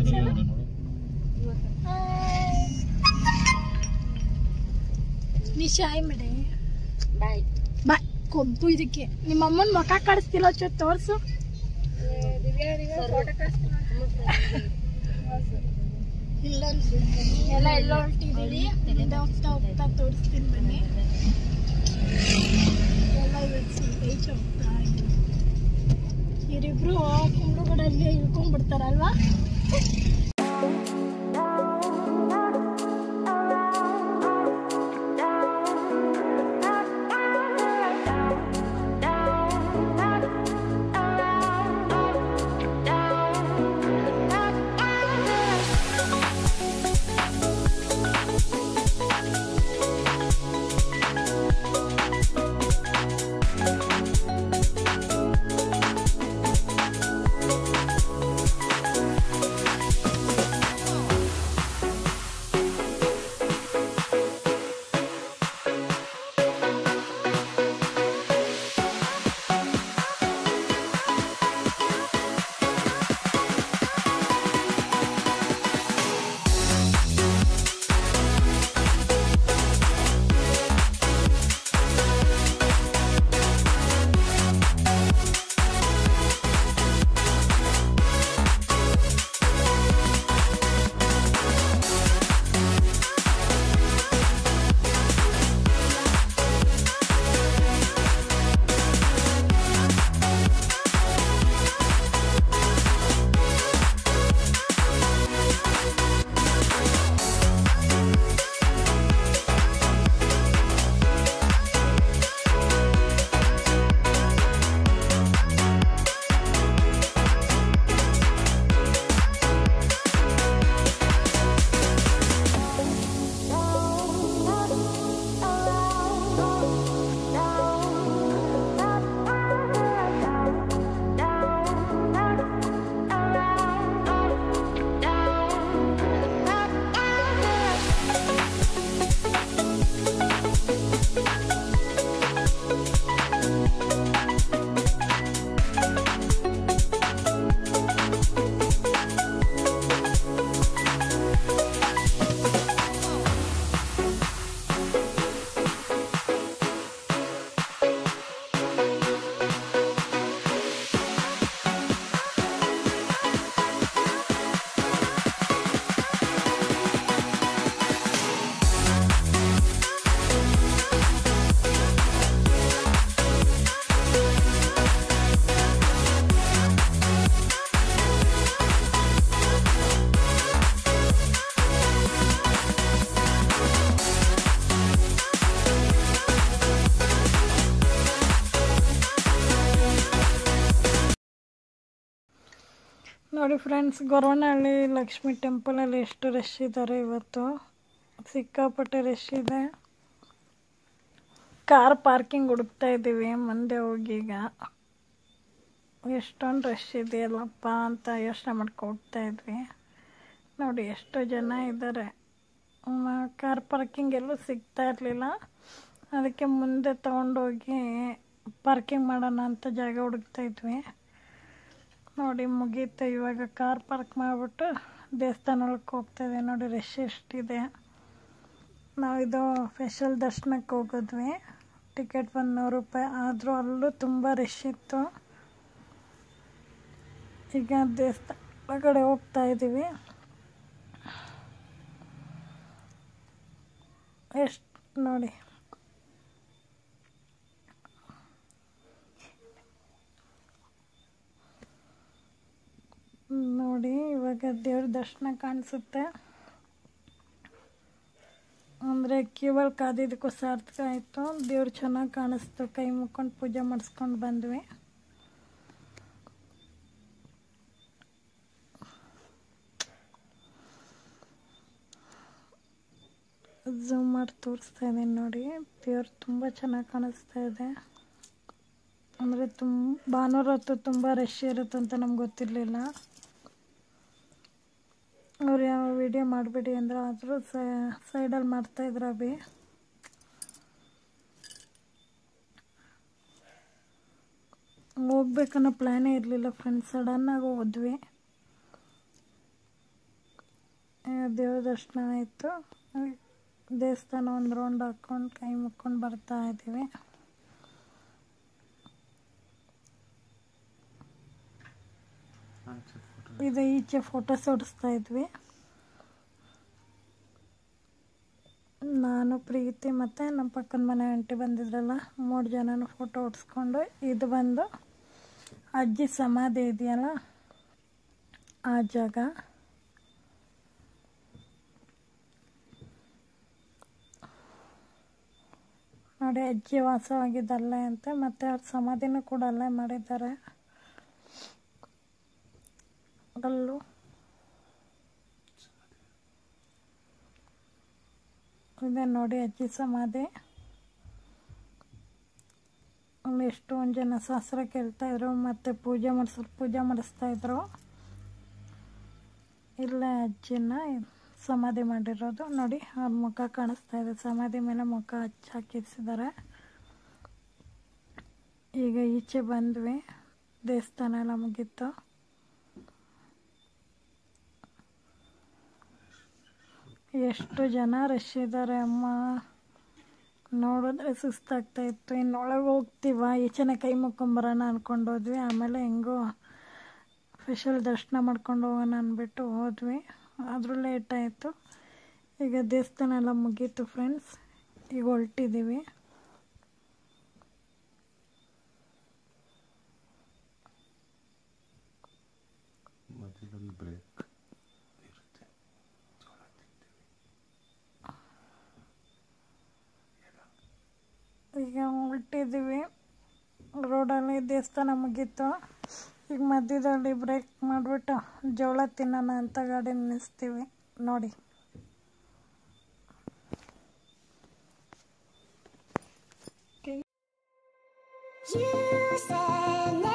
ತೋರ್ಸಲ್ಲ ನಿಶಾ ಆಯ್ ಮೇಡೆ ಬಾಯ್ ಬಾ ಕೊಬ್ಬು ಇದಕ್ಕೆ ನಿಮ್ಮ ಅಮ್ಮನ ಮುಖ ಕಾಣಿಸ್ತಿಲ್ಲ ಚೋ ತೋರ್ಸು ಇಲ್ಲ ಎಲ್ಲ ಎಲ್ಲ ಹೊರಟಿದೀವಿ ಹಿಂದೆ ಹೋಗ್ತಾ ಹೋಗ್ತಾ ತೋರಿಸ್ತೀನಿ ಬನ್ನಿ ಎಲ್ಲ ಈಚೆ ಹೋಗ್ತಾ ಇದೀವಿ ಇವರಿಬ್ರು ಕುಂಬ್ಳಗಡಲ್ಲಿ ಇಳ್ಕೊಂಡ್ಬಿಡ್ತಾರಲ್ವಾ ನೋಡಿ ಫ್ರೆಂಡ್ಸ್ ಗೊರವನಹಳ್ಳಿ ಲಕ್ಷ್ಮಿ ಟೆಂಪಲಲ್ಲಿ ಎಷ್ಟು ರಶ್ ಇದ್ದಾರೆ ಇವತ್ತು ಸಿಕ್ಕಾಪಟ್ಟೆ ರಶ್ ಇದೆ ಕಾರ್ ಪಾರ್ಕಿಂಗ್ ಹುಡುಕ್ತಾ ಇದ್ದೀವಿ ಮುಂದೆ ಹೋಗಿ ಈಗ ಎಷ್ಟೊಂದು ರಶ್ ಇದೆಯಲ್ಲಪ್ಪ ಅಂತ ಯೋಚನೆ ಮಾಡ್ಕೊ ಹೋಗ್ತಾ ಇದ್ವಿ ನೋಡಿ ಎಷ್ಟು ಜನ ಇದ್ದಾರೆ ಕಾರ್ ಪಾರ್ಕಿಂಗ್ ಎಲ್ಲೂ ಸಿಗ್ತಾ ಇರಲಿಲ್ಲ ಅದಕ್ಕೆ ಮುಂದೆ ತೊಗೊಂಡೋಗಿ ಪಾರ್ಕಿಂಗ್ ಮಾಡೋಣ ಅಂತ ಜಾಗ ಹುಡುಕ್ತಾ ಇದ್ವಿ ನೋಡಿ ಮುಗೀತು ಇವಾಗ ಕಾರ್ ಪಾರ್ಕ್ ಮಾಡಿಬಿಟ್ಟು ದೇವಸ್ಥಾನ ಒಳಗೆ ಹೋಗ್ತಾ ಇದ್ದೀವಿ ನೋಡಿ ರಶ್ ಎಷ್ಟಿದೆ ನಾವು ಇದು ಸ್ಪೆಷಲ್ ದರ್ಶನಕ್ಕೆ ಹೋಗಿದ್ವಿ ಟಿಕೆಟ್ ಒಂದು ನೂರು ರೂಪಾಯಿ ಆದರೂ ಅಲ್ಲೂ ತುಂಬ ರಶ್ ಇತ್ತು ಈಗ ದೇವಸ್ಥಾನ ಒಳಗಡೆ ಹೋಗ್ತಾ ಇದ್ದೀವಿ ಎಷ್ಟು ನೋಡಿ ನೋಡಿ ಇವಾಗ ದೇವ್ರ ದರ್ಶನ ಕಾಣಿಸುತ್ತೆ ಅಂದರೆ ಕ್ಯೂವಲ್ಲಿ ಕಾದಿದ್ದಕ್ಕೂ ಸಾರ್ಥಕ ಆಯಿತು ದೇವ್ರು ಚೆನ್ನಾಗಿ ಕಾಣಿಸ್ತು ಕೈ ಮುಕ್ಕೊಂಡು ಪೂಜೆ ಮಾಡಿಸ್ಕೊಂಡು ಬಂದ್ವಿ ಝೂಮ್ ಮಾಡಿ ತೋರಿಸ್ತಾ ಇದ್ದೀನಿ ನೋಡಿ ದೇವ್ರು ತುಂಬ ಚೆನ್ನಾಗಿ ಕಾಣಿಸ್ತಾ ಇದೆ ಅಂದರೆ ತುಂಬ ಭಾನುವಾರ ಹೊತ್ತು ತುಂಬ ರಶ್ ಇರುತ್ತೆ ಅಂತ ನಮ್ಗೆ ಗೊತ್ತಿರಲಿಲ್ಲ ಅವ್ರು ಯಾವ ವಿಡಿಯೋ ಮಾಡಬೇಡಿ ಅಂದ್ರೆ ಆದರೂ ಸೈಡಲ್ಲಿ ಮಾಡ್ತಾಯಿದ್ರು ಅಭಿ ಹೋಗ್ಬೇಕನ್ನೋ ಪ್ಲ್ಯಾನೇ ಇರಲಿಲ್ಲ ಫ್ರೆಂಡ್ಸ್ ಸಡನ್ನಾಗಿ ಹೋದ್ವಿ ದೇವ್ರ ದರ್ಶನ ಆಯಿತು ದೇವಸ್ಥಾನ ಒಂದು ರೌಂಡ್ ಹಾಕ್ಕೊಂಡು ಕೈ ಮುಕ್ಕೊಂಡು ಬರ್ತಾ ಇದ್ದೀವಿ ಇದು ಈಚೆ ಫೋಟೋಸ್ ಹೊಡಿಸ್ತಾ ಇದ್ವಿ ನಾನು ಪ್ರೀತಿ ಮತ್ತು ನಮ್ಮ ಪಕ್ಕದ ಮನೆ ಆಂಟಿ ಬಂದಿದ್ರಲ್ಲ ಮೂರು ಜನನು ಫೋಟೋ ಹೊಡ್ಸ್ಕೊಂಡು ಇದು ಬಂದು ಅಜ್ಜಿ ಸಮಾಧಿ ಇದೆಯಲ್ಲ ಆ ಜಾಗ ನೋಡಿ ಅಜ್ಜಿ ವಾಸವಾಗಿದ್ದಲ್ಲೇ ಅಂತೆ ಮತ್ತು ಅವ್ರ ಸಮಾಧಿನೂ ಕೂಡ ಅಲ್ಲೇ ಮಾಡಿದ್ದಾರೆ ಅಲ್ಲೂ ಇದೆ ನೋಡಿ ಅಜ್ಜಿ ಸಮಾಧಿ ಅಲ್ಲಿ ಎಷ್ಟೊಂದು ಜನ ಶಾಸ್ತ್ರ ಕೇಳ್ತಾಯಿದ್ರು ಮತ್ತು ಪೂಜೆ ಮಾಡಿಸ್ ಪೂಜೆ ಮಾಡಿಸ್ತಾಯಿದ್ರು ಇಲ್ಲೇ ಅಜ್ಜಿನ ಸಮಾಧಿ ಮಾಡಿರೋದು ನೋಡಿ ಅವ್ರ ಮುಖ ಕಾಣಿಸ್ತಾ ಇದೆ ಸಮಾಧಿ ಮೇಲೆ ಮುಖ ಹಚ್ಚಿ ಹಾಕಿಸಿದ್ದಾರೆ ಈಗ ಈಚೆ ಬಂದ್ವಿ ದೇವಸ್ಥಾನ ಎಲ್ಲ ಮುಗೀತು ಎಷ್ಟು ಜನ ರಶ್ ಇದ್ದಾರೆ ಅಮ್ಮ ನೋಡಿದ್ರೆ ಸುಸ್ತಾಗ್ತಾ ಇತ್ತು ಇನ್ನೊಳಗೆ ಹೋಗ್ತೀವ ಈಚೆನೆ ಕೈ ಮುಕ್ಕೊಂಬರೋಣ ಅಂದ್ಕೊಂಡು ಹೋದ್ವಿ ಆಮೇಲೆ ಹೆಂಗೋ ಸ್ಪೆಷಲ್ ದರ್ಶನ ಮಾಡ್ಕೊಂಡು ಹೋಗೋಣ ಅಂದ್ಬಿಟ್ಟು ಹೋದ್ವಿ ಆದರೂ ಲೇಟ್ ಆಯಿತು ಈಗ ದೇವಸ್ಥಾನ ಎಲ್ಲ ಮುಗೀತು ಫ್ರೆಂಡ್ಸ್ ಈಗ ಹೊರಟಿದ್ದೀವಿ ಮಧ್ಯದಲ್ಲಿ ಬ್ರೇಕ್ ಇರುತ್ತೆ ಜೋಳ ತಿಂತೀವಿ ಈಗ ಹೊರಟಿದ್ದೀವಿ ರೋಡಲ್ಲಿ ದೇವಸ್ಥಾನ ಮುಗೀತು ಈಗ ಮಧ್ಯದಲ್ಲಿ ಬ್ರೇಕ್ ಮಾಡಿಬಿಟ್ಟು ಜೋಳ ತಿನ್ನೋಣ ಅಂತ ಗಾಡಿ ನಿಲ್ಲಿಸ್ತೀವಿ ನೋಡಿ You said